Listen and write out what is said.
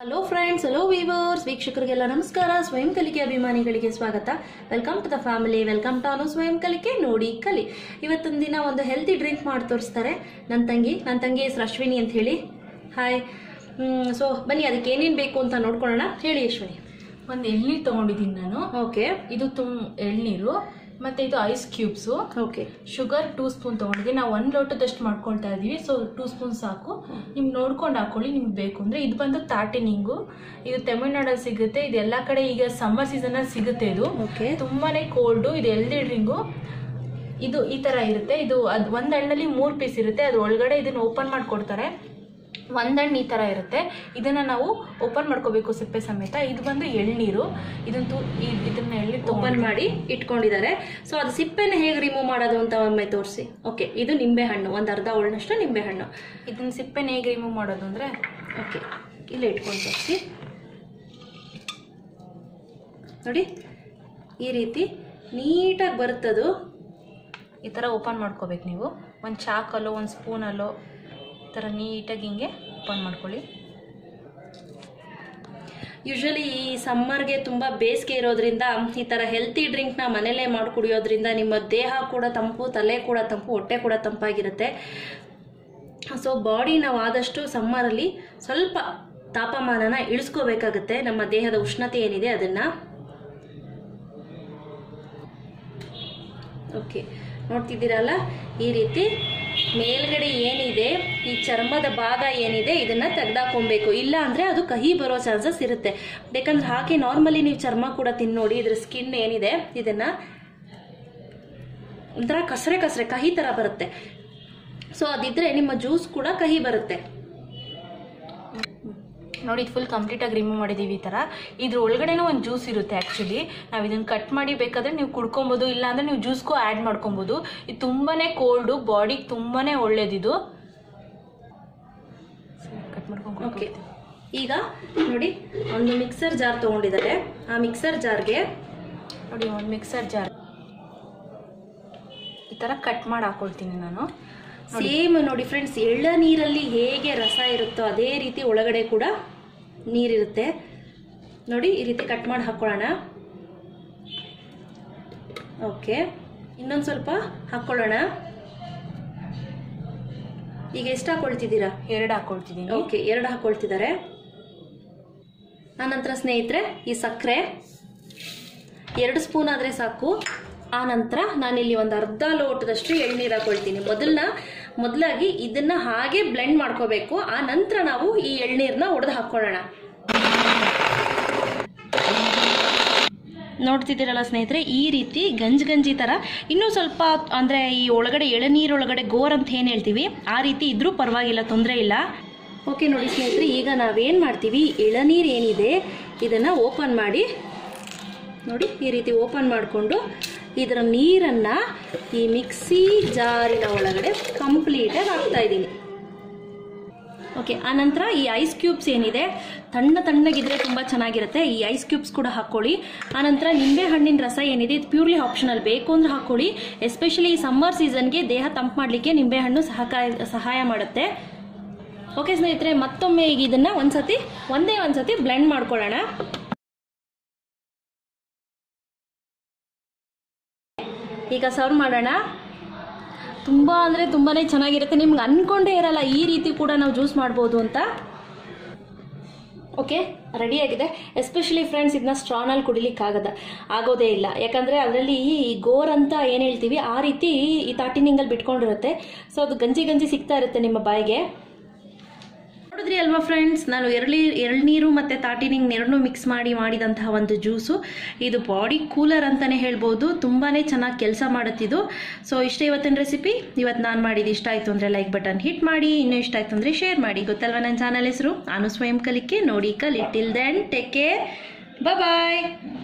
hello friends hello viewers ವೀಕ್ಷಕರಿಗೆಲ್ಲ ನಮಸ್ಕಾರ ಸ್ವಯಂ ಕಲಿಕೆ ಅಭಿಮಾನಿಗಳಿಗೆ ಸ್ವಾಗತ welcome to the family welcome to Anu Swayam Kalike ನೋಡಿ ಕಲಿ ಇವತ್ತಿನ ದಿನ ಒಂದು ಹೆಲ್ತಿ ಡ್ರಿಂಕ್ ಮಾಡಿ ತೋರಿಸ್ತಾರೆ ನನ್ನ ತಂಗಿ ನನ್ನ ತಂಗಿ ಹೆಸರು ಅಶ್ವಿನಿ ಅಂತ ಹೇಳಿ ಹಾಯ್ ಸೊ ಬನ್ನಿ ಅದಕ್ಕೆ ಏನೇನು ಬೇಕು ಅಂತ ನೋಡ್ಕೊಳ್ಳೋಣ ಹೇಳಿ ಅಶ್ವಿನಿ ಒಂದು ಎಳ್ನೀರು ತಗೊಂಡಿದ್ದೀನಿ ನಾನು ಓಕೆ ಇದು ತುಮ್ ಎಳ್ನೀರು ಮತ್ತೆ ಇದು ice cubes okay sugar two spoon ತೊಗೊಂಡಿದ್ದೀನಿ ನಾವು ಒಂದು ಲೋಟದಷ್ಟು ಮಾಡ್ಕೊಳ್ತಾ ಇದ್ದೀವಿ ಸೊ ಟೂ ಸ್ಪೂನ್ ಸಾಕು ನಿಮ್ಗೆ ನೋಡ್ಕೊಂಡು ಹಾಕೊಳ್ಳಿ ನಿಮ್ಗೆ ಬೇಕು ಅಂದರೆ ಇದು ಬಂದು ತಾಟಿನಿಂಗು ಇದು ತಮಿಳ್ನಾಡಲ್ಲಿ ಸಿಗುತ್ತೆ ಇದು ಎಲ್ಲ ಕಡೆ ಈಗ ಸಮ್ಮರ್ ಸೀಸನಲ್ಲಿ ಸಿಗುತ್ತೆ ಇದು ಓಕೆ ತುಂಬಾನೇ ಕೋಲ್ಡು ಇದು ಎಲ್ಡಿ ಡ್ರಿಂಗು ಇದು ಈ ಥರ ಇರುತ್ತೆ ಇದು ಅದು ಒಂದು ಹಣ್ಣಲ್ಲಿ ಮೂರು ಪೀಸ್ ಇರುತ್ತೆ ಅದು ಒಳಗಡೆ ಇದನ್ನು ಓಪನ್ ಮಾಡಿ ಕೊಡ್ತಾರೆ ಒಂದು ಹಣ್ಣು ಈ ಥರ ಇರುತ್ತೆ ಇದನ್ನು ನಾವು ಓಪನ್ ಮಾಡ್ಕೋಬೇಕು ಸಿಪ್ಪೆ ಸಮೇತ ಇದು ಬಂದು ಎಳ್ನೀರು ಇದನ್ನು ಇದನ್ನ ಎಳ್ನೀರು ಓಪನ್ ತೊಗೊಂಡು ಮಾಡಿ ಇಟ್ಕೊಂಡಿದ್ದಾರೆ ಸೊ ಅದು ಸಿಪ್ಪೆನ ಹೇಗೆ ರಿಮೂವ್ ಮಾಡೋದು ಅಂತ ಒಮ್ಮೆ ತೋರಿಸಿ ಓಕೆ ಇದು ನಿಂಬೆ ಹಣ್ಣು ಒಂದು ಅರ್ಧ ಉಳ್ಳನಷ್ಟು ನಿಂಬೆ ಹಣ್ಣು ಇದನ್ನ ಸಿಪ್ಪೆನ ಹೇಗೆ ರಿಮೂವ್ ಮಾಡೋದು ಅಂದರೆ ಓಕೆ ಇಲ್ಲೇ ಇಟ್ಕೊಂಡು ತೋರಿಸಿ ನೋಡಿ ಈ ರೀತಿ ನೀಟಾಗಿ ಬರುತ್ತದು ಈ ಥರ ಓಪನ್ ಮಾಡ್ಕೋಬೇಕು ನೀವು ಒಂದು ಚಾಕಲ್ಲೋ ಒಂದು ಸ್ಪೂನಲ್ಲೋ ಈ ಥರ ನೀಟಾಗಿ ಹಿಂಗೆ ಓಪನ್ ಮಾಡ್ಕೊಳ್ಳಿ ಯೂಶಲಿ ಈ ಸಮ್ಮರ್ಗೆ ತುಂಬ ಬೇಸಿಗೆ ಇರೋದ್ರಿಂದ ಈ ಥರ ಹೆಲ್ತಿ ಡ್ರಿಂಕ್ನ ಮನೇಲೇ ಮಾಡಿ ಕುಡಿಯೋದ್ರಿಂದ ನಿಮ್ಮ ದೇಹ ಕೂಡ ತಂಪು ತಲೆ ಕೂಡ ತಂಪು ಹೊಟ್ಟೆ ಕೂಡ ತಂಪಾಗಿರುತ್ತೆ ಸೊ ಬಾಡಿ ನಾವು ಆದಷ್ಟು ಸಮ್ಮರಲ್ಲಿ ಸ್ವಲ್ಪ ತಾಪಮಾನನ ಇಳಿಸ್ಕೋಬೇಕಾಗುತ್ತೆ ನಮ್ಮ ದೇಹದ ಉಷ್ಣತೆ ಏನಿದೆ ಅದನ್ನು ಓಕೆ ನೋಡ್ತಿದ್ದೀರಲ್ಲ ಈ ರೀತಿ ಮೇಲ್ಗಡೆ ಏನಿದೆ ಈ ಚರ್ಮದ ಭಾಗ ಏನಿದೆ ಇದನ್ನ ತೆಗ್ದಾಕೊಬೇಕು ಇಲ್ಲ ಅಂದ್ರೆ ಅದು ಕಹಿ ಬರೋ ಚಾನ್ಸಸ್ ಇರುತ್ತೆ ಯಾಕಂದ್ರೆ ಹಾಗೆ ನಾರ್ಮಲಿ ನೀವು ಚರ್ಮ ಕೂಡ ತಿನ್ ನೋಡಿ ಇದ್ರ ಸ್ಕಿನ್ ಏನಿದೆ ಇದನ್ನ ಒಂಥರ ಕಸರೆ ಕಸರೆ ಕಹಿ ತರ ಬರುತ್ತೆ ಸೊ ಅದಿದ್ರೆ ನಿಮ್ಮ ಜ್ಯೂಸ್ ಕೂಡ ಕಹಿ ಬರುತ್ತೆ ನೋಡಿ ಇದು ಫುಲ್ ಕಂಪ್ಲೀಟಾಗಿ ರಿಮೂವ್ ಮಾಡಿದ್ದೀವಿ ಈ ಥರ ಇದ್ರ ಒಳಗಡೆನೂ ಒಂದು ಜ್ಯೂಸ್ ಇರುತ್ತೆ ಆ್ಯಕ್ಚುಲಿ ನಾವು ಇದನ್ನು ಕಟ್ ಮಾಡಿ ಬೇಕಾದ್ರೆ ನೀವು ಕುಡ್ಕೊಬೋದು ಇಲ್ಲ ಅಂದರೆ ನೀವು ಜ್ಯೂಸ್ಗೂ ಆ್ಯಡ್ ಮಾಡ್ಕೊಬೋದು ಇದು ತುಂಬಾ ಕೋಲ್ಡು ಬಾಡಿಗೆ ತುಂಬಾ ಒಳ್ಳೇದಿದು ಕಟ್ ಮಾಡ್ಕೊಂಡು ಓಕೆ ಈಗ ನೋಡಿ ಒಂದು ಮಿಕ್ಸರ್ ಜಾರ್ ತಗೊಂಡಿದ್ದಾರೆ ಆ ಮಿಕ್ಸರ್ ಜಾರ್ಗೆ ನೋಡಿ ಒಂದು ಮಿಕ್ಸರ್ ಜಾರ್ ಈ ಥರ ಕಟ್ ಮಾಡಿ ಹಾಕೊಳ್ತೀನಿ ನಾನು ಸೇಮ್ ನೋಡಿ ಫ್ರೆಂಡ್ಸ್ ಎಳ್ಳ ನೀರಲ್ಲಿ ಹೇಗೆ ರಸ ಇರುತ್ತೋ ಅದೇ ರೀತಿ ಒಳಗಡೆ ಕೂಡ ನೀರಿರುತ್ತೆ ನೋಡಿ ಈ ರೀತಿ ಕಟ್ ಮಾಡಿ ಹಾಕೊಳ್ಳೋಣ ಓಕೆ ಇನ್ನೊಂದು ಸ್ವಲ್ಪ ಹಾಕೊಳ್ಳೋಣ ಈಗ ಎಷ್ಟು ಹಾಕೊಳ್ತಿದ್ದೀರಾ ಎರಡು ಹಾಕೊಳ್ತಿದ್ದೀನಿ ಓಕೆ ಎರಡು ಹಾಕೊಳ್ತಿದ್ದಾರೆ ಆನಂತರ ಸ್ನೇಹಿತರೆ ಈ ಸಕ್ಕರೆ ಎರಡು ಸ್ಪೂನ್ ಆದರೆ ಸಾಕು ಆ ನಂತರ ನಾನಿಲ್ಲಿ ಒಂದು ಅರ್ಧ ಲೋಟದಷ್ಟು ಎಳ್ನೀರು ಹಾಕೊಳ್ತೀನಿ ಮೊದಲನ್ನ ಮೊದಲಾಗಿ ಇದನ್ನ ಹಾಗೆ ಬ್ಲೆಂಡ್ ಮಾಡ್ಕೋಬೇಕು ಆ ನಂತರ ನಾವು ಈ ಎಳ್ನೀರನ್ನ ಒಡೆದು ಹಾಕೊಳ್ಳೋಣ ನೋಡ್ತಿದ್ದೀರಲ್ಲ ಸ್ನೇಹಿತರೆ ಈ ರೀತಿ ಗಂಜ್ ಗಂಜಿ ಥರ ಇನ್ನೂ ಸ್ವಲ್ಪ ಅಂದರೆ ಈ ಒಳಗಡೆ ಎಳನೀರೊಳಗಡೆ ಗೋರ್ ಅಂತ ಏನು ಹೇಳ್ತೀವಿ ಆ ರೀತಿ ಇದ್ರೂ ಪರವಾಗಿಲ್ಲ ತೊಂದರೆ ಇಲ್ಲ ಓಕೆ ನೋಡಿ ಸ್ನೇಹಿತರೆ ಈಗ ನಾವೇನು ಮಾಡ್ತೀವಿ ಎಳನೀರು ಏನಿದೆ ಇದನ್ನು ಓಪನ್ ಮಾಡಿ ನೋಡಿ ಈ ರೀತಿ ಓಪನ್ ಮಾಡಿಕೊಂಡು ಇದರ ನೀರನ್ನು ಈ ಮಿಕ್ಸಿ ಜಾರಿನ ಒಳಗಡೆ ಕಂಪ್ಲೀಟಾಗಿ ಹಾಕ್ತಾ ಇದ್ದೀನಿ ಓಕೆ ಆನಂತರ ಈ ಐಸ್ ಕ್ಯೂಬ್ಸ್ ಏನಿದೆ ತಣ್ಣ ತಣ್ಣಗಿದ್ರೆ ತುಂಬ ಚೆನ್ನಾಗಿರುತ್ತೆ ಈ ಐಸ್ ಕ್ಯೂಬ್ಸ್ ಕೂಡ ಹಾಕ್ಕೊಳ್ಳಿ ಆನಂತರ ನಿಂಬೆ ಹಣ್ಣಿನ ರಸ ಏನಿದೆ ಇದು ಪ್ಯೂರ್ಲಿ ಆಪ್ಷನಲ್ ಬೇಕು ಅಂದ್ರೆ ಹಾಕ್ಕೊಳ್ಳಿ ಎಸ್ಪೆಷಲಿ ಈ ಸಮ್ಮರ್ ಸೀಸನ್ಗೆ ದೇಹ ತಂಪು ಮಾಡಲಿಕ್ಕೆ ನಿಂಬೆಹಣ್ಣು ಸಹಕಾಯ ಸಹಾಯ ಮಾಡುತ್ತೆ ಓಕೆ ಸ್ನೇಹಿತರೆ ಮತ್ತೊಮ್ಮೆ ಈಗ ಇದನ್ನ ಒಂದ್ಸತಿ ಒಂದೇ ಒಂದ್ಸತಿ ಬ್ಲೆಂಡ್ ಮಾಡ್ಕೊಳ್ಳೋಣ ಈಗ ಸರ್ವ್ ಮಾಡೋಣ ತುಂಬ ಅಂದರೆ ತುಂಬಾ ಚೆನ್ನಾಗಿರುತ್ತೆ ನಿಮ್ಗೆ ಅನ್ಕೊಂಡೇ ಇರಲ್ಲ ಈ ರೀತಿ ಕೂಡ ನಾವು ಜ್ಯೂಸ್ ಮಾಡ್ಬೋದು ಅಂತ ಓಕೆ ರೆಡಿಯಾಗಿದೆ ಎಸ್ಪೆಷಲಿ ಫ್ರೆಂಡ್ಸ್ ಇದನ್ನ ಸ್ಟ್ರಾನಲ್ಲಿ ಕುಡಿಲಿಕ್ಕಾಗದ ಆಗೋದೇ ಇಲ್ಲ ಯಾಕಂದರೆ ಅದರಲ್ಲಿ ಈ ಗೋರ್ ಅಂತ ಏನು ಹೇಳ್ತೀವಿ ಆ ರೀತಿ ಈ ತಾಟಿನಿಂಗಲ್ಲಿ ಬಿಟ್ಕೊಂಡಿರುತ್ತೆ ಸೊ ಅದು ಗಂಜಿ ಗಂಜಿ ಸಿಗ್ತಾ ಇರುತ್ತೆ ನಿಮ್ಮ ಬಾಯಿಗೆ ನೋಡಿದ್ರಿ ಅಲ್ವಾ ಫ್ರೆಂಡ್ಸ್ ನಾನು ಎಳ್ಳಿ ಎಳ್ನೀರು ಮತ್ತು ತಾಟಿನಿಂಗ್ ಎರಡನ್ನೂ ಮಿಕ್ಸ್ ಮಾಡಿ ಮಾಡಿದಂತಹ ಒಂದು ಜ್ಯೂಸು ಇದು ಬಾಡಿ ಕೂಲರ್ ಅಂತಲೇ ಹೇಳ್ಬೋದು ತುಂಬಾ ಚೆನ್ನಾಗಿ ಕೆಲಸ ಮಾಡುತ್ತಿದ್ದು ಸೊ ಇಷ್ಟ ಇವತ್ತಿನ ರೆಸಿಪಿ ಇವತ್ತು ನಾನು ಮಾಡಿದ್ದು ಇಷ್ಟ ಆಯಿತು ಅಂದರೆ ಲೈಕ್ ಬಟನ್ ಹಿಟ್ ಮಾಡಿ ಇನ್ನೂ ಇಷ್ಟ ಆಯಿತು ಅಂದರೆ ಶೇರ್ ಮಾಡಿ ಗೊತ್ತಲ್ವಾ ನನ್ನ ಚಾನಲ್ ಹೆಸರು ನಾನು ಸ್ವಯಂ ಕಲಿಕೆ ನೋಡಿ ಕಲಿ ಟಿಲ್ ದೆನ್ ಟೇಕ್ ಕೇರ್ ಬಾಯ್